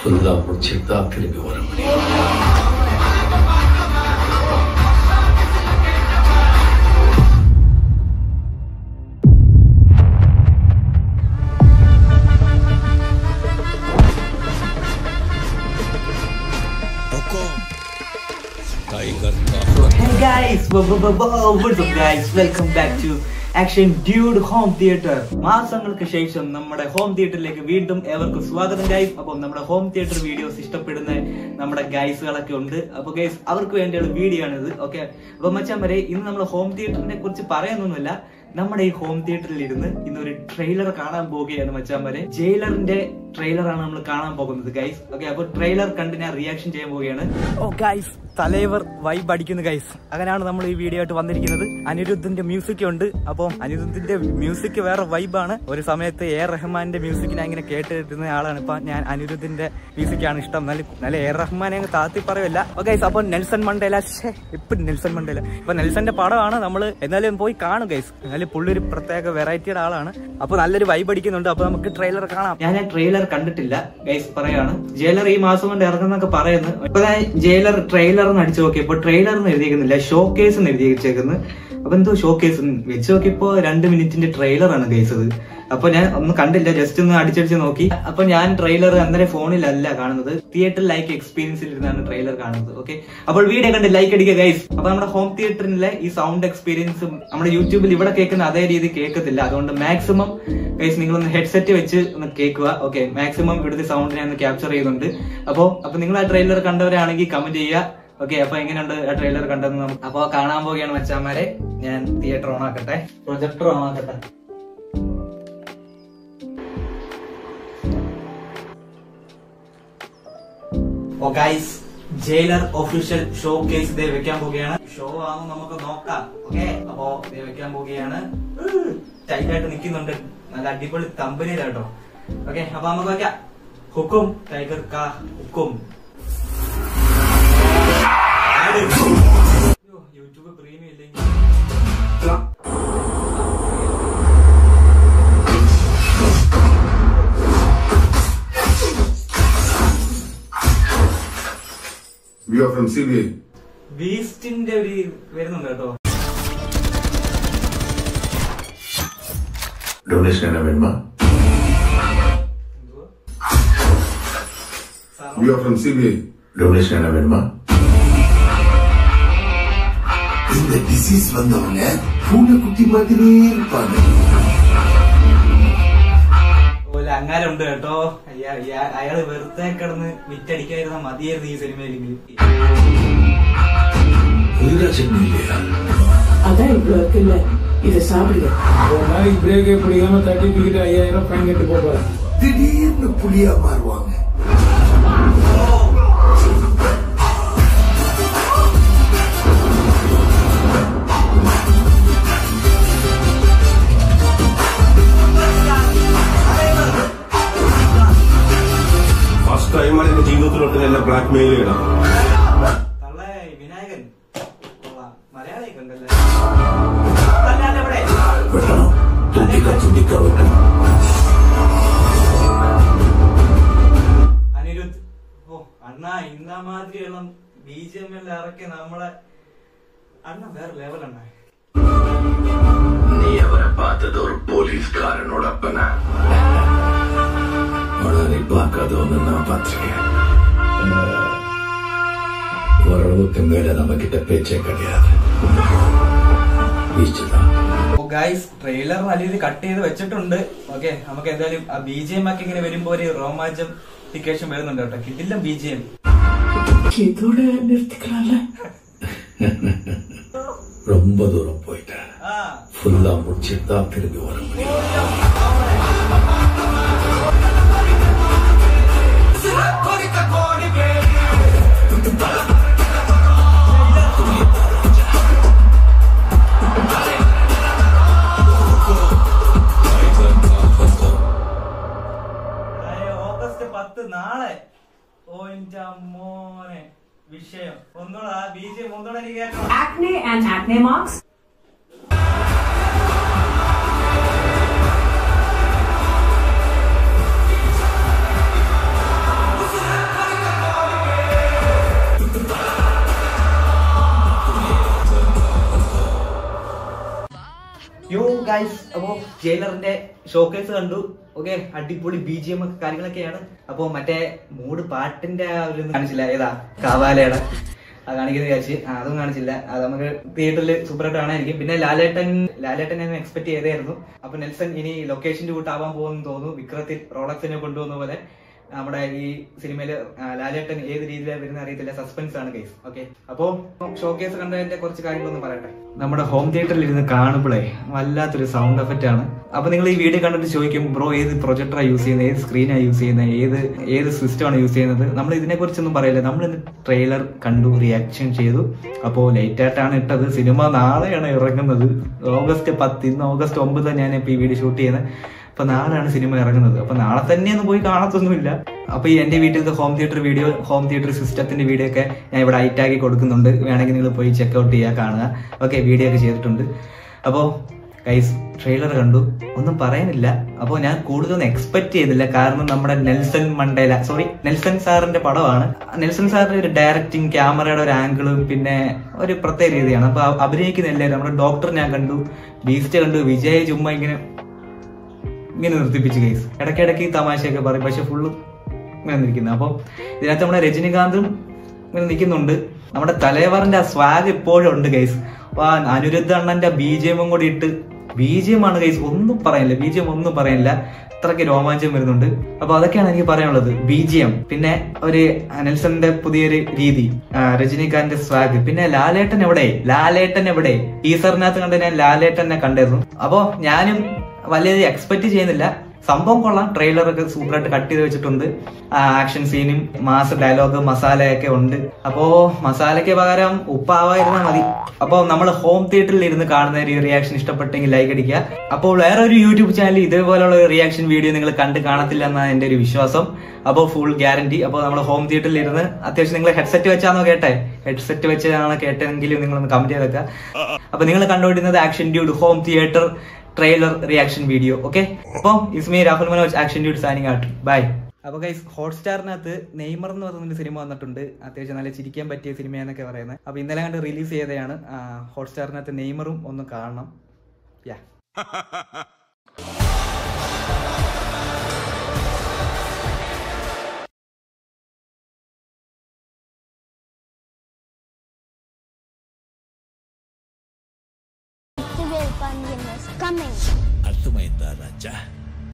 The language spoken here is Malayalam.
ஃபுல்லா முடிச்சுட்டு தான் திரும்பி வர முடியும் टाइगर का Hey guys, wha- wha- wha- wha- what's up guys? Welcome back to action dude home theatre മാസങ്ങൾക്ക് ശേഷം നമ്മുടെ ഹോം തിയേറ്ററിലേക്ക് വീണ്ടും ഏവർക്കും സ്വാഗതം ഗൈസ് അപ്പോൾ നമ്മുടെ ഹോം തിയേറ്റർ വീഡിയോസ് ഇഷ്ടപ്പെടുന്ന നമ്മുടെ ഗൈസുകളൊക്കെ ഉണ്ട് അപ്പോൾ ഗൈസ് അവർക്ക് വേണ്ടിയുള്ള വീഡിയോ ആണിത് ഓക്കെ അപ്പൊ മച്ചാൻ വരെ ഇന്ന് നമ്മൾ ഹോം തിയേറ്ററിനെ കുറിച്ച് പറയാനൊന്നുമില്ല നമ്മുടെ ഈ ഹോം തിയേറ്ററിൽ ഇരുന്ന് ഇന്ന് ഒരു ട്രെയിലർ കാണാൻ പോവുകയാണ് മച്ചാൻ വരെ ജയിലറിന്റെ ട്രെയിലറാണ് നമ്മൾ കാണാൻ പോകുന്നത് ഗൈസ് ഓക്കെ അപ്പൊ ട്രെയിലർ കണ്ട് ഞാൻ റിയാക്ഷൻ ചെയ്യാൻ പോവുകയാണ് ഓ ഗൈസ് തലൈവർ വൈബ് അടിക്കുന്നു ഗൈസ് അങ്ങനെയാണ് നമ്മൾ ഈ വീഡിയോ ആയിട്ട് വന്നിരിക്കുന്നത് അനിരുദ്ധിന്റെ മ്യൂസിക് ഉണ്ട് അപ്പോൾ അനിരുദ്ധിന്റെ മ്യൂസിക് വേറെ വൈബാണ് ഒരു സമയത്ത് എ റഹ്മാന്റെ മ്യൂസിക് ഞാൻ ഇങ്ങനെ കേട്ടിരുന്ന ആളാണ് ഇപ്പൊ ഞാൻ അനിരുദ്ധിന്റെ മ്യൂസിക് ആണ് ഇഷ്ടം നല്ല നല്ല എ റഹ്മാനെ അങ്ങ് താത്തി പറയല്ല ഓക്കെ അപ്പൊ നെൽസൺ മണ്ടേല ശ്ശേ, ഇപ്പൊ നെൽസൺ മണ്ടേല ഇപ്പൊ നെൽസന്റെ പടമാണ് നമ്മൾ എന്നാലും പോയി കാണും ഗൈസ് എന്നാലും പുള്ളി ഒരു പ്രത്യേക വെറൈറ്റിയുടെ ആളാണ് അപ്പൊ നല്ലൊരു വൈബ് അടിക്കുന്നുണ്ട് അപ്പൊ നമുക്ക് ട്രെയിലർ കാണാം ഞാൻ ട്രെയിലർ കണ്ടിട്ടില്ല ഗൈസ് പറയാണ് ജയിലർ ഈ മാസം കൊണ്ട് ഇറങ്ങുന്നൊക്കെ പറയുന്നു ഇപ്പൊ ഞാൻ ജയിലർ ട്രെയിലർ എന്ന് അടിച്ചു നോക്കി ഇപ്പൊ ട്രെയിലർ എന്ന് എഴുതിയിരിക്കുന്നില്ല ഷോ കേസ് എന്ന് എഴുതി വെച്ചേക്കുന്നത് അപ്പൊ എന്തോ ഷോ കേസ് വെച്ച് നോക്കിയപ്പോ രണ്ട് മിനിറ്റിന്റെ ട്രെയിലർ ആണ് ഗൈസ് അത് അപ്പൊ ഞാൻ ഒന്നും കണ്ടില്ല ജസ്റ്റ് ഒന്ന് അടിച്ചടിച്ച് നോക്കി അപ്പൊ ഞാൻ ട്രെയിലർ അന്നേരം ഫോണിലല്ല കാണുന്നത് തിയേറ്റർ ലൈക്ക് എക്സ്പീരിയൻസിൽ ഇരുന്നാണ് ട്രെയിലർ കാണുന്നത് ഓക്കെ അപ്പോൾ വീഡിയോ കണ്ട് ലൈക്ക് അടിക്കുക ഗൈസ് അപ്പൊ നമ്മുടെ ഹോം തിയേറ്ററിലെ ഈ സൗണ്ട് എക്സ്പീരിയൻസും നമ്മുടെ യൂട്യൂബിൽ ഇവിടെ കേൾക്കുന്ന അതേ രീതി കേൾക്കത്തില്ല അതുകൊണ്ട് മാക്സിമം ഗൈസ് നിങ്ങളൊന്ന് ഹെഡ്സെറ്റ് വെച്ച് ഒന്ന് കേൾക്കുക ഓക്കെ മാക്സിമം ഇവിടുത്തെ സൗണ്ട് ഞാൻ ക്യാപ്ചർ ചെയ്യുന്നുണ്ട് അപ്പോ അപ്പൊ നിങ്ങൾ ആ ട്രെയിലർ കണ്ടവരാണെങ്കിൽ കമന്റ് ചെയ്യുക ഓക്കെ അപ്പൊ എങ്ങനെയുണ്ട് ആ ട്രെയിലർ കണ്ടെന്ന് നമുക്ക് അപ്പൊ കാണാൻ പോവുകയാണ് മച്ചാന്മാരെ ഞാൻ തിയേറ്റർ ഓൺ ആക്കട്ടെ പ്രൊജക്ടർ ഓൺ ആക്കട്ടെ ഓ guys Jailer official showcase ദേ വെക്കാൻ പോവുകയാണ് ഷോ ആണെന്ന് നമുക്ക് നോക്കാം ഓക്കെ അപ്പോ ദേ വെക്കാൻ പോവുകയാണ് ടൈറ്റ് ആയിട്ട് നിൽക്കുന്നുണ്ട് നല്ല അടിപൊളി കമ്പനിയിലാട്ടോ ഓക്കെ അപ്പൊ നമുക്ക് വെക്കാം ഹുക്കും ടൈഗർ കാ ഹുക്കും ആഡ്. അയ്യോ, യൂട്യൂബ് പ്രീമിയം ഇല്ലെങ്കിൽ We are from CBI. ബീസ്റ്റിന്റെ ഒരു വരുന്നുണ്ട് കേട്ടോ ഡൊണേഷൻ എന്നാ വേണമാ എന്തുവാ? We are from CBI. Donation എന്നാ വേണമാ இந்த டிசீஸ் வந்தவங்க பூனைக்குட்டி மாதிரியே இருப்பாங்க പോലെ അങ്ങനെ ഉണ്ട് കേട്ടോ അയ്യ- അയ്യ- അയാള് വെറുതെ കിടന്ന് വിറ്റടിക്കായിരുന്ന മതിയായിരുന്നു ഈ സിനിമയിലെങ്കിൽ முருகாசன் இல்லையா அதான் இவ்வளவு இருக்குல்ல இதை சாப்பிடுங்க ஒரு நாளைக்கு பிரேக்கே பிடிக்காம தட்டி தூக்கிட்டு ஐயாயிரம் ஃபைன் கட்டி போப்பாரு திடீர்னு புலியா மாறுவாங்க ഫസ്റ്റ് ടൈമാണ് എന്റെ ജീവിതത്തിലോട്ട് എന്നെ ബ്ലാക്ക് മെയിൽ ചെയ്യണം തള്ളേ വിനായകൻ കൊള്ളാം. മലയാളിയൊക്കെ ഉണ്ടല്ലേ തല്ലാതെ ഇവിടെ. வெட்டணும் துண்டிக்க துண்டிக்க வெட்டணும் അനിരുദ്ധ് ഓ അണ്ണാ ഇന്ന മാതിരിയുള്ള ബി ജി എം എല്ലാം ഇറക്കി നമ്മളെ അണ്ണ വേറെ ലെവലണ്ണ நீ அவரை பார்த்தது ஒரு போலீஸ்காரனோட அப்பன ஆனா நீ பார்க்காத ஒண்ணு நான் பார்த்திருக்கேன் ஓரளவுக்கு மேல நம்ம கிட்ட பேச்சே கிடையாது பீச்சு தான் ഓ ഗൈസ് ട്രെയിലർ നല്ല രീതിയിൽ കട്ട് ചെയ്ത് വെച്ചിട്ടുണ്ട് ഓക്കെ നമുക്ക് എന്തായാലും ആ ബി ജി എം ഒക്കെ ഇങ്ങനെ വരുമ്പോ ഒരു റോമാഞ്ചം ടിക്കേഷൻ വരുന്നുണ്ട് കേട്ടോ കിട്ടില്ല ബി ജി എം இதோட நிறுத்திக்கலாம்ல ரொம்ப தூரம் போயிட்டேன் ആ ஃபுல்லா முடிச்சிட்டு தான் திரும்பி வர முடியும் അതായത് ഓഗസ്റ്റ് പത്ത് നാളെ ഓ ഇന്റെ മോനെ വിഷയം ഒന്നുകൂടെ ആ ബി ജി എം ഒന്നുകൂടെ എനിക്ക് കേൾക്കണം acne and acne marks guys അപ്പോ ജയിലറിന്റെ ഷോക്കേസ് കണ്ടു ഓക്കെ അടിപൊളി ബി ജി എം ഒക്കെ കാര്യങ്ങളൊക്കെയാണ് അപ്പോ മറ്റേ മൂഡ് പാട്ടിന്റെ ആ ഒരു ഇത് കാണിച്ചില്ല ഏതാ കാവാലയുടെ അത് കാണിക്കുന്ന വിചാരിച്ച് ആ, അതും കാണിച്ചില്ല അത് നമുക്ക് തിയേറ്ററിൽ സൂപ്പറായിട്ട് കാണാനായിരിക്കും പിന്നെ ലാലേട്ടൻ ലാലേട്ടൻ ഞാൻ എക്സ്പെക്ട് ചെയ്തായിരുന്നു അപ്പൊ നെൽസൺ ഇനി ലൊക്കേഷന്റെ കൂട്ടാവാൻ പോകുമെന്ന് തോന്നുന്നു വിക്രത്തിൽ റോളക്സിനെ കൊണ്ടുവന്ന പോലെ നമ്മുടെ ഈ സിനിമയില് ആ, ലാലേട്ടൻ ഏത് രീതിയിലാണ് വരുന്ന അറിയത്തില്ല സസ്പെൻസ് ആണ് കേസ് ഓക്കെ അപ്പോ ഷോക്കേസ് കണ്ടതിന്റെ കുറച്ച് കാര്യങ്ങളൊന്നും പറയട്ടെ നമ്മുടെ ഹോം തിയേറ്ററിൽ ഇരുന്ന് കാണുമ്പോഴേ വല്ലാത്തൊരു സൗണ്ട് എഫക്റ്റ് ആണ് അപ്പൊ നിങ്ങൾ ഈ വീഡിയോ കണ്ടിട്ട് ചോദിക്കും ബ്രോ ഏത് പ്രൊജക്ടറാണ് യൂസ് ചെയ്യുന്നത് ഏത് സ്ക്രീനാണ് യൂസ് ചെയ്യുന്നത് ഏത് ഏത് സിസ്റ്റമാണ് യൂസ് ചെയ്യുന്നത് നമ്മൾ ഇതിനെ കുറിച്ചൊന്നും പറയില്ല നമ്മൾ ഇന്ന് ട്രെയിലർ കണ്ടു റിയാക്ഷൻ ചെയ്തു അപ്പോൾ ലേറ്റ് ആയിട്ടാണ് ഇട്ടത് സിനിമ നാളെയാണ് ഇറങ്ങുന്നത് ഓഗസ്റ്റ് പത്ത് ഇന്ന് ഓഗസ്റ്റ് ഒമ്പത് ഞാൻ ഇപ്പൊ ഈ വീഡിയോ ഷൂട്ട് ചെയ്യുന്നത് അപ്പൊ നാളെയാണ് സിനിമ ഇറങ്ങുന്നത് അപ്പൊ നാളെ തന്നെ ഒന്ന് പോയി കാണത്തൊന്നുമില്ല അപ്പൊ ഈ എന്റെ വീട്ടിലത്തെ home theatre video home theatre സിസ്റ്റത്തിന്റെ വീഡിയോ ഒക്കെ ഞാൻ ഇവിടെ ഹൈറ്റാക്കി കൊടുക്കുന്നുണ്ട് വേണമെങ്കിൽ നിങ്ങൾ പോയി ചെക്ക്ഔട്ട് ചെയ്യുക കാണുക ഓക്കെ വീഡിയോ ഒക്കെ ചെയ്തിട്ടുണ്ട് അപ്പോൾ ഗൈസ് ട്രെയിലർ കണ്ടു ഒന്നും പറയാനില്ല അപ്പോൾ ഞാൻ കൂടുതലൊന്നും എക്സ്പെക്ട് ചെയ്തില്ല കാരണം നമ്മുടെ നെൽസൺ മണ്ടേല സോറി നെൽസൺ സാറിന്റെ പടമാണ് നെൽസൺ സാറിന്റെ ഒരു ഡയറക്റ്റിംഗ് ക്യാമറയുടെ ഒരു ആംഗിളും പിന്നെ ഒരു പ്രത്യേക രീതിയാണ് അപ്പൊ അഭിനയിക്കുന്ന എല്ലാവരും നമ്മുടെ ഡോക്ടർ ഞാൻ കണ്ടു ബീസ്റ്റ് കണ്ടു വിജയ് ചുമ്മാ ഇങ്ങനെ ഇങ്ങനെ നിർത്തിപ്പിച്ച് കേസ് ഇടയ്ക്കിടയ്ക്ക് ഈ തമാശയൊക്കെ പറയും പക്ഷെ ഫുള്ളും ഇങ്ങനെ നിൽക്കുന്നത് അപ്പോൾ ഇതിനകത്ത് നമ്മുടെ രജനികാന്തും ഇങ്ങനെ നിൽക്കുന്നുണ്ട് നമ്മുടെ തലേവറിന്റെ ആ സ്വാഗ് ഇപ്പോഴും ഉണ്ട് ഗൈസ് ആ അനിരുദ്ധ അണ്ണന്റെ ബി ജി എമ്മും കൂടി ഇട്ട് ബി ജി എം ആണ് ഗൈസ് ഒന്നും പറയാനില്ല ബി ജി എം ഒന്നും പറയാനില്ല അത്രയ്ക്ക് രോമാഞ്ചം വരുന്നുണ്ട് അപ്പൊ അതൊക്കെയാണ് എനിക്ക് പറയാനുള്ളത് ബി ജി എം പിന്നെ ഒരു നെൽസന്റെ പുതിയൊരു രീതി ആ, രജനീകാന്തിന്റെ സ്വാഗ് പിന്നെ ലാലേട്ടൻ എവിടെ ലാലേട്ടൻ എവിടെ ടീസറിനകത്ത് കണ്ട് ഞാൻ ലാലേട്ടനെ കണ്ടിരുന്നു അപ്പോ ഞാനും വലിയ എക്സ്പെക്ട് ചെയ്യുന്നില്ല സംഭവം കൊള്ളാം ട്രെയിലർ ഒക്കെ സൂപ്പറായിട്ട് കട്ട് ചെയ്ത് വെച്ചിട്ടുണ്ട് ആക്ഷൻ സീനും മാസ് ഡയലോഗ് മസാലയൊക്കെ ഉണ്ട് അപ്പോ മസാലയ്ക്ക് പകരം ഉപ്പാവായിരുന്നാൽ മതി അപ്പോൾ നമ്മൾ ഹോം തിയേറ്ററിൽ ഇരുന്ന് കാണുന്ന ഒരു റിയാക്ഷൻ ഇഷ്ടപ്പെട്ടെങ്കിൽ ലൈക്ക് അടിക്കുക അപ്പോൾ വേറെ ഒരു യൂട്യൂബ് ചാനൽ ഇതേപോലുള്ള ഒരു റിയാക്ഷൻ വീഡിയോ നിങ്ങൾ കണ്ട് കാണത്തില്ല എന്നാണ് എന്റെ ഒരു വിശ്വാസം അപ്പോൾ ഫുൾ ഗ്യാരണ്ടി അപ്പോൾ നമ്മൾ ഹോം തിയേറ്ററിൽ ഇരുന്ന് അത്യാവശ്യം നിങ്ങൾ ഹെഡ്സെറ്റ് വെച്ചാണോ കേട്ടെ ഹെഡ്സെറ്റ് വെച്ചാണോ കേട്ടെങ്കിലും നിങ്ങളൊന്ന് കമന്റ് ചെയ്ത് വെക്കുക അപ്പൊ നിങ്ങൾ കണ്ടുകൊണ്ടിരുന്നത് action dude home theatre trailer reaction video okay അപ്പോൾ ഇസ്മി Rahul Manoj action dude signing out bye അപ്പൊ ഗൈസ് ഹോട്ട്സ്റ്റാറിനകത്ത് നെയ്മർ എന്ന് പറയുന്ന സിനിമ വന്നിട്ടുണ്ട് അത്യാവശ്യം നല്ല ചിരിക്കാൻ പറ്റിയ സിനിമയെന്നൊക്കെ പറയുന്നത് അപ്പൊ ഇന്നലെ കണ്ട് റിലീസ് ചെയ്തതാണ് ഹോട്ട്സ്റ്റാറിനകത്ത് നെയ്മറും ഒന്ന് കാണണം യാ Activate Pandian is coming. అర్థమైందా రాజా